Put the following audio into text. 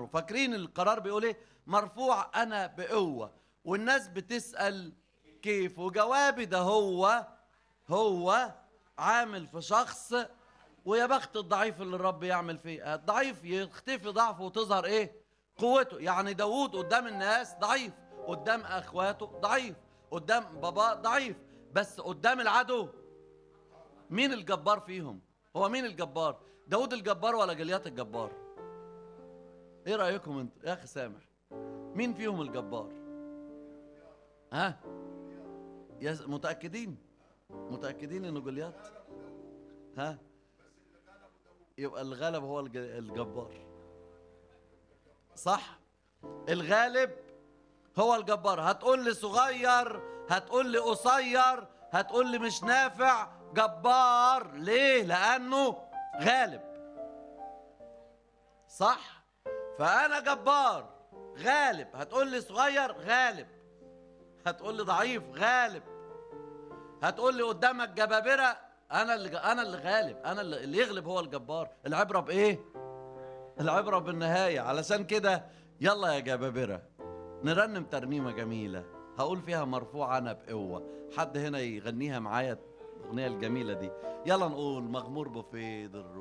فاكرين القرار بيقول ايه مرفوع انا بقوه والناس بتسال كيف وجوابي ده هو هو عامل في شخص ويا بخت الضعيف اللي الرب يعمل فيه الضعيف يختفي ضعفه وتظهر ايه قوته يعني داوود قدام الناس ضعيف قدام اخواته ضعيف قدام بابا ضعيف بس قدام العدو مين الجبار فيهم هو مين الجبار داود الجبار ولا جليات الجبار ايه رايكم انت يا اخي سامح مين فيهم الجبار ها يا س- متاكدين متاكدين انه جليات ها يبقى الغالب هو الج- الجبار صح الغالب هو الجبار هتقول لي صغير هتقول لي قصير هتقول لي مش نافع جبار ليه لانه غالب صح فانا جبار غالب هتقول لي صغير غالب هتقول لي ضعيف غالب هتقول لي قدامك جبابره انا اللي انا اللي غالب انا اللي, اللي يغلب هو الجبار العبره بايه العبره بالنهايه علشان كده يلا يا جبابره نرنم ترنيمه جميله هقول فيها مرفوع انا بقوه حد هنا يغنيها معايا الاغنيه الجميله دي يلا نقول مغمور بفيض الروح